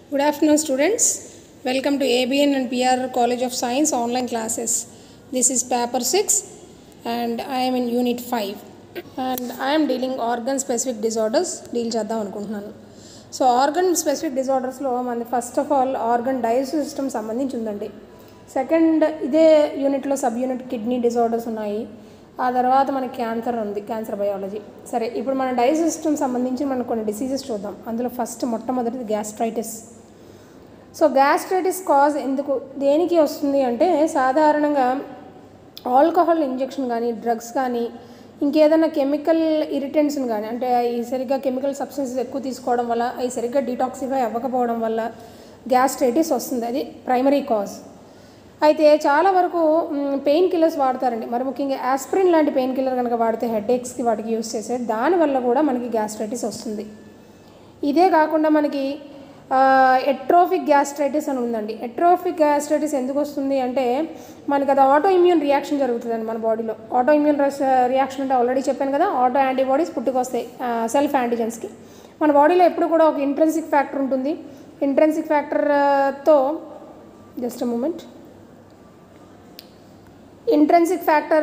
Good afternoon, students. Welcome to ABN and PR College of Science online classes. This is paper 6 and I am in unit 5 and I am dealing organ specific disorders deal చేద్దాం అనుకుంటున్నాను so organ specific డిజార్డర్స్లో మన first of all organ digestive system సంబంధించి ఉందండి second ఇదే యూనిట్లో sub unit kidney disorders ఉన్నాయి ఆ తర్వాత మనకి క్యాన్సర్ ఉంది క్యాన్సర్ బయాలజీ సరే ఇప్పుడు మన డైజెస్టివ్ సిస్టమ్ సంబంధించి మనం కొన్ని డిసీజెస్ చూద్దాం అందులో ఫస్ట్ మొట్టమొదటిది గ్యాస్ట్రైటిస్ సో గ్యాస్ట్రైటిస్ కాజ్ ఎందుకు దేనికి వస్తుంది అంటే సాధారణంగా ఆల్కహాల్ ఇంజెక్షన్ కానీ డ్రగ్స్ కానీ ఇంకేదైనా కెమికల్ ఇరిటెంట్స్ని కానీ అంటే ఈ సరిగ్గా కెమికల్ సబ్స్టెన్సెస్ ఎక్కువ తీసుకోవడం వల్ల అవి సరిగ్గా డిటాక్సిఫై అవ్వకపోవడం వల్ల గ్యాస్ట్రైటిస్ వస్తుంది అది ప్రైమరీ కాజ్ అయితే చాలా వరకు పెయిన్ కిల్లర్స్ వాడతారండి మరి ముఖ్యంగా ఆస్పిరిన్ లాంటి పెయిన్ కిల్లర్ కనుక వాడితే హెడేక్స్కి వాటికి యూస్ చేసే దానివల్ల కూడా మనకి గ్యాస్ట్రైటిస్ వస్తుంది ఇదే కాకుండా మనకి ఎట్రోఫిక్ గ్యాస్ట్రైటిస్ అని ఉందండి ఎట్రోఫిక్ గ్యాస్ట్రైటిస్ ఎందుకు వస్తుంది అంటే మనకి అది ఆటో ఇమ్యూన్ రియాక్షన్ జరుగుతుందండి మన బాడీలో ఆటో ఇమ్యూన్ రియాక్షన్ అంటే ఆల్రెడీ చెప్పాను కదా ఆటో యాంటీబాడీస్ పుట్టుకొస్తాయి సెల్ఫ్ యాంటీజెన్స్కి మన బాడీలో ఎప్పుడు కూడా ఒక ఇంట్రెన్సిక్ ఫ్యాక్టర్ ఉంటుంది ఇంట్రెన్సిక్ ఫ్యాక్టర్తో జస్ట్ మూమెంట్ ఇంట్రెన్సిక్ ఫ్యాక్టర్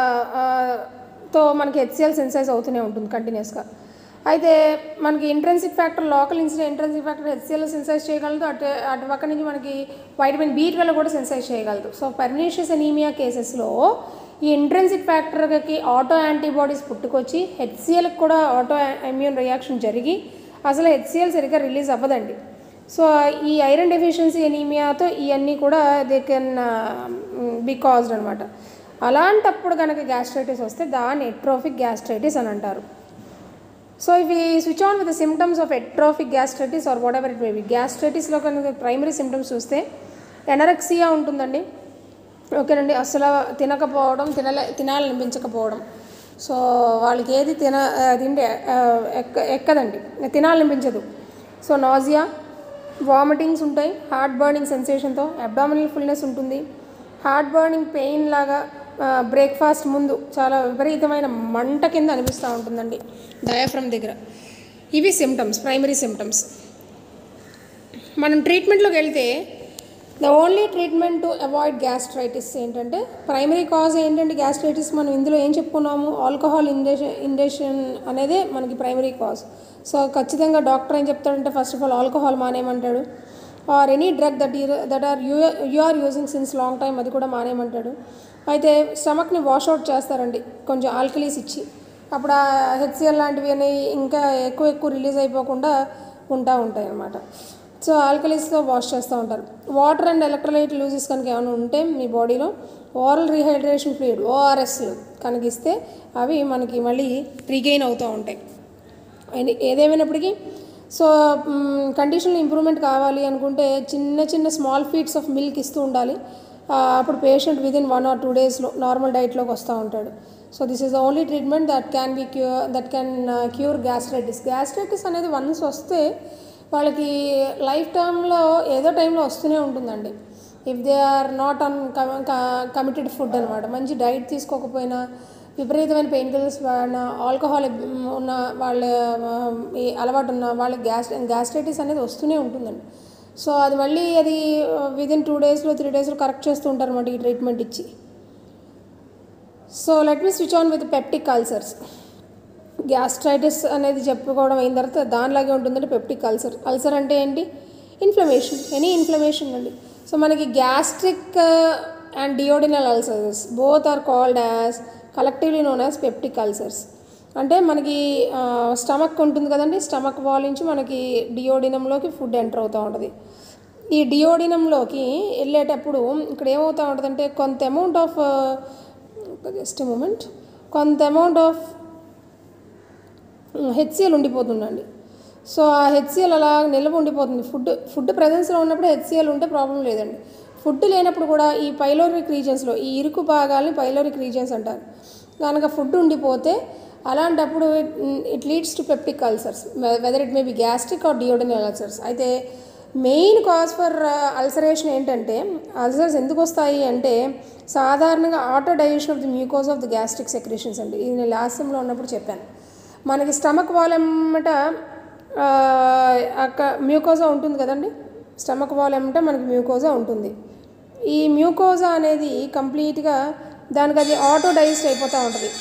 తో మనకి హెచ్సిఎల్ సెన్సైజ్ అవుతూనే ఉంటుంది కంటిన్యూస్గా అయితే మనకి intrinsic factor local incident intrinsic factor HCL సెన్సైజ్ చేయగలదు అటు అటు పక్క నుంచి మనకి వైటమిన్ బీ ట్వెల్వ్ కూడా సెన్సైజ్ చేయగలదు సో పర్నీషియస్ ఎనీమియా కేసెస్లో ఈ ఇంట్రెన్సిక్ ఫ్యాక్టర్కి ఆటో యాంటీబాడీస్ పుట్టుకొచ్చి హెచ్సిఎల్కి కూడా ఆటో ఇమ్యూన్ రియాక్షన్ జరిగి అసలు హెచ్సిఎల్ సరిగ్గా రిలీజ్ అవ్వదండి సో ఈ ఐరన్ డెఫిషియన్సీ ఎనీమియాతో ఇవన్నీ కూడా దే కెన్ బి కాజ్డ్ అనమాట అలాంటప్పుడు కనుక గ్యాస్ట్రైటిస్ వస్తే దాన్ని ఎట్రోఫిక్ గ్యాస్ట్రైటిస్ అని అంటారు సో ఇవి switch on with symptoms of atrophic gastritis or whatever it may be గ్యాస్ట్రైటిస్లో కనుక ప్రైమరీ సిమ్టమ్స్ చూస్తే ఎనరక్సియా ఉంటుందండి ఓకేనండి అసలు తినకపోవడం తినలే తినాలనిపించకపోవడం సో వాళ్ళకి ఏది తిన తింటే ఎక్క ఎక్కదండి తినాలనిపించదు సో నాజియా వామిటింగ్స్ ఉంటాయి హార్ట్ బర్నింగ్ సెన్సేషన్తో అబ్డామినల్ ఫుల్నెస్ ఉంటుంది హార్ట్ బర్నింగ్ పెయిన్ లాగా బ్రేక్ఫాస్ట్ ముందు చాలా విపరీతమైన మంట కింద అనిపిస్తూ ఉంటుందండి డయాఫ్రమ్ దగ్గర ఇవి సిమ్టమ్స్ ప్రైమరీ సిమ్టమ్స్ మనం ట్రీట్మెంట్లోకి వెళ్తే the only treatment to avoid gastritis ఏంటంటే ప్రైమరీ కాజ్ ఏంటంటే గ్యాస్ట్రైటిస్ మనం ఇందులో ఏం చెప్పుకున్నాము ఆల్కహాల్ ఇండేషన్ ఇండేషన్ అనేదే మనకి ప్రైమరీ కాజ్ సో ఖచ్చితంగా డాక్టర్ ఏం చెప్తాడంటే ఫస్ట్ ఆఫ్ ఆల్ ఆల్కహాల్ మానేయమంటాడు or any drug that that are you you are using since long time అది కూడా మానేయమంటాడు అయితే స్టమక్ని వాష్అవుట్ చేస్తారండి కొంచెం ఆల్కలీస్ ఇచ్చి అప్పుడు ఆ హెచ్సిఎల్ లాంటివి అనేవి ఇంకా ఎక్కువ ఎక్కువ రిలీజ్ అయిపోకుండా ఉంటా ఉంటాయి అన్నమాట సో ఆల్కలీస్తో వాష్ చేస్తూ ఉంటారు వాటర్ అండ్ ఎలక్ట్రోలైట్ లూజెస్ కనుక ఏమైనా ఉంటే మీ బాడీలో ఓరల్ రీహైడ్రేషన్ ఫ్లూయిడ్ ఓఆర్ఎస్లు కనుక ఇస్తే అవి మనకి మళ్ళీ రీగెయిన్ అవుతూ ఉంటాయి అండ్ ఏదేమైనప్పటికీ సో కండిషన్లో ఇంప్రూవ్మెంట్ కావాలి అనుకుంటే చిన్న చిన్న స్మాల్ ఫీట్స్ ఆఫ్ మిల్క్ ఇస్తూ ఉండాలి అప్పుడు patient within one or two డేస్లో నార్మల్ డైట్లోకి వస్తూ ఉంటాడు so this is the only treatment that can be cure that can cure gastritis gastritis అనేది వన్స్ వస్తే వాళ్ళకి లైఫ్ టైంలో ఏదో టైంలో వస్తూనే ఉంటుందండి if they are not on committed food అనమాట మంచి డైట్ తీసుకోకపోయినా విపరీతమైన పెయిన్ కిల్లర్స్ వాడిన ఆల్కహాల్ ఉన్న వాళ్ళ అలవాటు ఉన్న వాళ్ళకి గ్యాస్ గ్యాస్ట్రైటిస్ అనేది వస్తూనే ఉంటుందండి సో అది మళ్ళీ అది విదిన్ టూ డేస్లో త్రీ డేస్లో కరెక్ట్ చేస్తూ ఉంటారు అన్నమాట ఈ ట్రీట్మెంట్ ఇచ్చి so let me switch on with peptic ulcers gastritis అనేది చెప్పుకోవడం అయిన తర్వాత దానిలాగే ఉంటుందంటే పెప్టిక్ అల్సర్ అల్సర్ అంటే ఏంటి ఇన్ఫ్లమేషన్ ఎనీ ఇన్ఫ్లమేషన్ అండి సో మనకి gastric and duodenal ulcers both are called as collectively known as peptic ulcers అంటే మనకి స్టమక్ ఉంటుంది కదండి స్టమక్ వాల్ నుంచి మనకి డియోడినంలోకి ఫుడ్ ఎంటర్ అవుతూ ఉంటుంది ఈ డియోడినంలోకి వెళ్ళేటప్పుడు ఇక్కడ ఏమవుతూ ఉంటుందంటే కొంత అమౌంట్ ఆఫ్ జస్ట్ మూమెంట్ కొంత అమౌంట్ ఆఫ్ హెచ్సిఎల్ ఉండిపోతుందండి సో ఆ హెచ్సిఎల్ అలా నిల్వ ఉండిపోతుంది ఫుడ్ ఫుడ్ ప్రజెన్స్లో ఉన్నప్పుడు హెచ్సిఎల్ ఉంటే ప్రాబ్లం లేదండి ఫుడ్ లేనప్పుడు కూడా ఈ పైలోరిక్ రీజన్స్లో ఈ ఇరుకు భాగాల్ని పైలోరిక్ రీజన్స్ అంటారు కనుక ఫుడ్ ఉండిపోతే అలాంటప్పుడు it leads to peptic ulcers whether it may be gastric or duodenal ulcers అయితే మెయిన్ కాజ్ ఫర్ అల్సరేషన్ ఏంటంటే అల్సర్స్ ఎందుకు వస్తాయి అంటే సాధారణంగా auto digestion of the mucosa of the gastric secretions అండి ఇది నేను లాస్ట్ సెమ్లో ఉన్నప్పుడు చెప్పాను మనకి స్టమక్ వాల్ అమ్మట అక్క మ్యూకోజా ఉంటుంది కదండి స్టమక్ వాల్ ఏమంటే మనకి మ్యూకోజా ఉంటుంది ఈ మ్యూకోజా అనేది కంప్లీట్గా దానికి అది ఆటో డైజెస్ట్ అయిపోతూ ఉంటుంది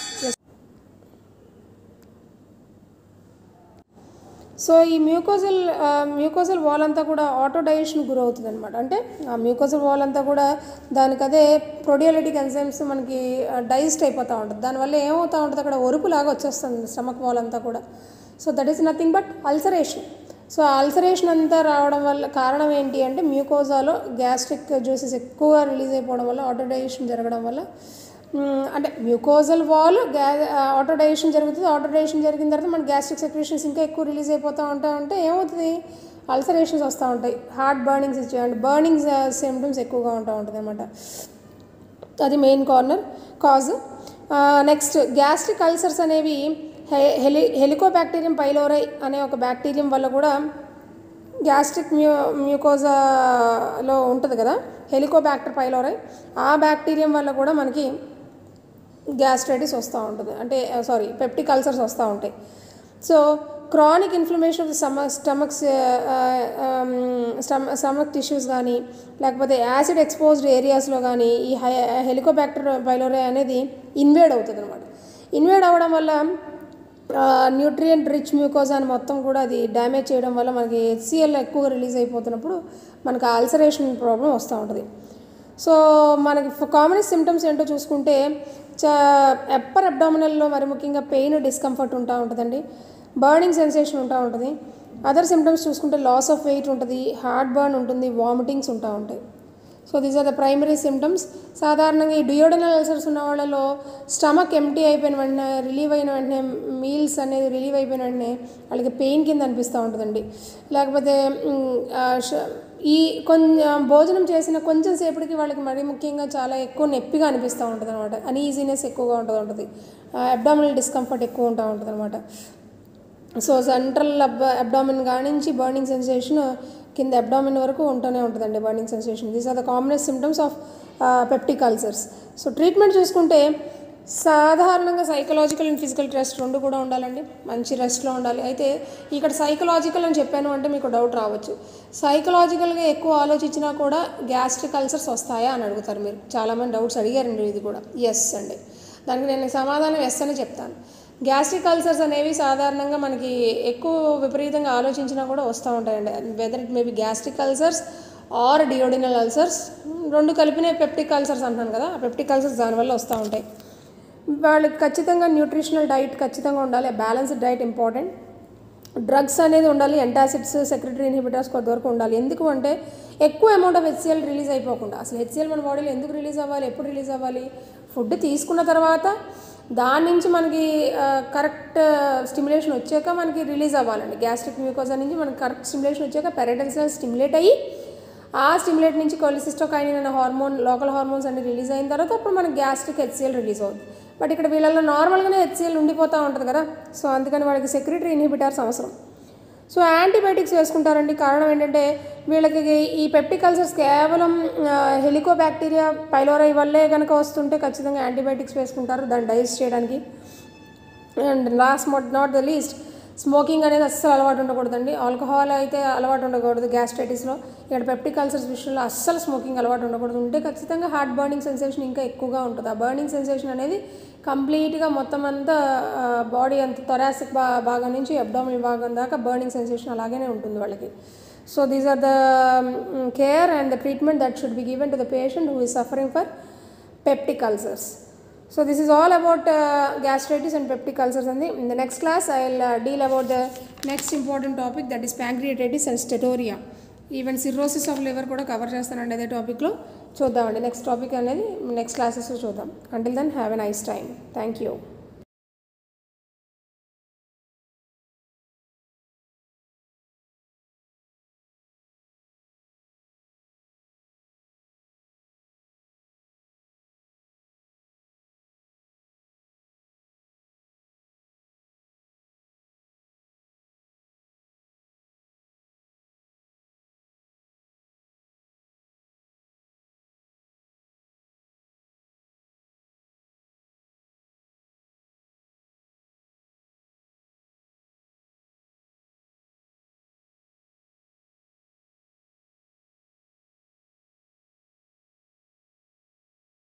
సో ఈ మ్యూకోజల్ మ్యూకోజల్ వాల్ అంతా కూడా ఆటో డైజెషన్ గురవుతుంది అనమాట అంటే ఆ మ్యూకోజల్ వాల్ అంతా కూడా దానికి అదే ప్రొడియోలిటిక్ ఎంజైమ్స్ మనకి డైజెస్ట్ అయిపోతూ ఉంటుంది దానివల్ల ఏమవుతూ ఉంటుంది అక్కడ ఒరుపులాగా వచ్చేస్తుంది స్టమక్ వాల్ అంతా కూడా so that is nothing but ulceration so ఆ అల్సరేషన్ అంతా రావడం వల్ల కారణం ఏంటి అంటే మ్యూకోజాలో గ్యాస్ట్రిక్ జ్యూసెస్ ఎక్కువగా రిలీజ్ అయిపోవడం వల్ల ఆటో డైజెషన్ జరగడం వల్ల మ్, అంటే మ్యూకోజల్ వాల్ గ్యా ఆటో డైజెషన్ జరుగుతుంది ఆటో డైజెషన్ జరిగిన తర్వాత మన గ్యాస్ట్రిక్ సెక్రేషన్స్ ఇంకా ఎక్కువ రిలీజ్ అయిపోతూ ఉంటా ఉంటే ఏమవుతుంది అల్సరేషన్స్ వస్తూ ఉంటాయి హార్ట్ బర్నింగ్స్ ఇచ్చే అంటే బర్నింగ్ సిమ్టమ్స్ ఎక్కువగా ఉంటూ ఉంటుంది అనమాట అది main corner cause next gastric ulcers అనేవి హె హెలి హెలికోబ్యాక్టీరియం పైలోరై అనే ఒక బ్యాక్టీరియం వల్ల కూడా గ్యాస్ట్రిక్ మ్యూ మ్యూకోజాలో ఉంటుంది కదా హెలికోబ్యాక్టర్ పైలోరై ఆ బ్యాక్టీరియం వల్ల కూడా మనకి గ్యాస్ట్రైటిస్ వస్తూ ఉంటుంది అంటే సారీ పెప్టిక్ అల్సర్స్ వస్తూ ఉంటాయి so chronic inflammation of the stomach stomachs stomach tissues కానీ లేకపోతే యాసిడ్ ఎక్స్పోజ్డ్ ఏరియాస్లో కానీ ఈ హై హెలికోబ్యాక్టర్ పైలోరే అనేది ఇన్వేడ్ అవుతుంది అనమాట ఇన్వేడ్ అవ్వడం వల్ల న్యూట్రియంట్ రిచ్ మ్యూకోజాని మొత్తం కూడా అది డ్యామేజ్ చేయడం వల్ల మనకి హెచ్సిఎల్ ఎక్కువగా రిలీజ్ అయిపోతున్నప్పుడు మనకి అల్సరేషన్ ప్రాబ్లం వస్తూ ఉంటుంది సో మనకి కామన్ సిమ్టమ్స్ ఏంటో చూసుకుంటే చా ఎప్పర్ అబ్డామినల్లో మరి ముఖ్యంగా పెయిన్ డిస్కంఫర్ట్ ఉంటా ఉంటుందండి బర్నింగ్ సెన్సేషన్ ఉంటా ఉంటుంది అదర్ సిమ్టమ్స్ చూసుకుంటే లాస్ ఆఫ్ వెయిట్ ఉంటుంది హార్ట్ బర్న్ ఉంటుంది వామిటింగ్స్ ఉంటా ఉంటాయి so these are the primary symptoms సాధారణంగా ఈ డియోడనల్ అల్సర్స్ ఉన్న వాళ్ళలో స్టమక్ ఎంటీ అయిపోయిన వెంటనే రిలీవ్ అయిన వెంటనే మీల్స్ అనేది రిలీవ్ అయిపోయిన వెంటనే వాళ్ళకి పెయిన్ కింద అనిపిస్తూ ఉంటుందండి లేకపోతే మ్, ఆ, ష- ఈ కొంచెం భోజనం చేసిన కొంచెం సేపటికి వాళ్ళకి మరీ ముఖ్యంగా చాలా ఎక్కువ నొప్పిగా అనిపిస్తూ ఉంటుంది అనమాట అన్ఈజీనెస్ ఎక్కువగా ఉంటుంది ఉంటుంది అబ్డామినల్ డిస్కంఫర్ట్ ఎక్కువ ఉంటా ఉంటుంది అనమాట సో సెంట్రల్ అబ్ అబ్డామిన్ కానించి బర్నింగ్ సెన్సేషన్ కింద అబ్డామిన్ వరకు ఉంటూనే ఉంటుందండి burning sensation these are the commonest symptoms of peptic ulcers so treatment చూసుకుంటే సాధారణంగా సైకలాజికల్ అండ్ ఫిజికల్ రెస్ట్ రెండు కూడా ఉండాలండి మంచి రెస్ట్లో ఉండాలి అయితే ఇక్కడ సైకలాజికల్ అని చెప్పాను అంటే మీకు డౌట్ రావచ్చు సైకలాజికల్గా ఎక్కువ ఆలోచించినా కూడా గ్యాస్ట్రిక్ అల్సర్స్ వస్తాయా అని అడుగుతారు మీరు చాలామంది డౌట్స్ అడిగారండి ఇది కూడా ఎస్ అండి దానికి నేను సమాధానం ఎస్ అని చెప్తాను గ్యాస్ట్రిక్ అల్సర్స్ అనేవి సాధారణంగా మనకి ఎక్కువ విపరీతంగా ఆలోచించినా కూడా వస్తూ ఉంటాయండి whether it maybe gastric ulcers or duodenal ulcers రెండు కలిపిన పెప్టిక్ అల్సర్స్ అంటున్నాను కదా ఆ పెప్టిక్ అల్సర్స్ దానివల్ల వస్తూ ఉంటాయి వాళ్ళకి ఖచ్చితంగా న్యూట్రిషనల్ డైట్ ఖచ్చితంగా ఉండాలి బ్యాలెన్స్డ్ డైట్ ఇంపార్టెంట్ డ్రగ్స్ అనేది ఉండాలి ఎంటాసిడ్స్ సెక్రటరీ ఇన్హిబిటర్స్ కొంతవరకు ఉండాలి ఎందుకు అంటే ఎక్కువ అమౌంట్ ఆఫ్ హెచ్సిఎల్ రిలీజ్ అయిపోకుండా అసలు హెచ్సిఎల్ మన బాడీలో ఎందుకు రిలీజ్ అవ్వాలి ఎప్పుడు రిలీజ్ అవ్వాలి ఫుడ్ తీసుకున్న తర్వాత దాని నుంచి మనకి కరెక్ట్ స్టిమ్యులేషన్ వచ్చాక మనకి రిలీజ్ అవ్వాలండి గ్యాస్ట్రిక్ మ్యూకోజా నుంచి మనకి కరెక్ట్ స్టిమ్యులేషన్ వచ్చాక పెరటల్ సెల్స్ స్టిమ్యులేట్ అయ్యి ఆ స్టిమ్యులేట్ నుంచి కొలిసిస్టోకైనిన్ అనే హార్మోన్ లోకల్ హార్మోన్స్ అన్ని రిలీజ్ అయిన తర్వాత అప్పుడు మనకి గ్యాస్ట్రిక్ హెచ్సిఎల్ రిలీజ్ అవుతుంది బట్ ఇక్కడ వీళ్ళలో నార్మల్గానే హెచ్సిఎల్ ఉండిపోతూ ఉంటుంది కదా సో అందుకని వాళ్ళకి సెక్రటరీ ఇన్హిబిటర్స్ అవసరం సో యాంటీబయాటిక్స్ వేసుకుంటారండి కారణం ఏంటంటే వీళ్ళకి ఈ పెప్టిక్ అల్సర్స్ కేవలం హెలికోబ్యాక్టీరియా పైలోరై వల్లే కనుక వస్తుంటే ఖచ్చితంగా యాంటీబయాటిక్స్ వేసుకుంటారు దాన్ని డైజెస్ట్ చేయడానికి and last but not the least smoking అనేది అస్సలు అలవాటు ఉండకూడదండి ఆల్కహాల్ అయితే అలవాటు ఉండకూడదు గ్యాస్ట్రైటిస్లో ఇక్కడ పెప్టిక్ అల్సర్స్ విషయంలో అస్సలు స్మోకింగ్ అలవాటు ఉండకూడదు ఉంటే ఖచ్చితంగా హార్ట్ బర్నింగ్ సెన్సేషన్ ఇంకా ఎక్కువగా ఉంటుంది ఆ బర్నింగ్ సెన్సేషన్ అనేది కంప్లీట్గా మొత్తం అంతా బాడీ అంత థొరాసిక్ బా భాగం నుంచి అబ్డామినల్ భాగం దాకా బర్నింగ్ సెన్సేషన్ అలాగే ఉంటుంది వాళ్ళకి so these are the care and the treatment that should be given to the patient who is suffering for peptic ulcers. So this is all about uh, gastritis and peptic ulcers and the, in the next class I will uh, deal about the next important topic that is pancreatitis and steatorrhea. Even cirrhosis of liver కూడా cover చేస్తానండి అదే టాపిక్లో చూద్దామండి next topic అనేది next క్లాసెస్లో చూద్దాం until then have a nice time thank you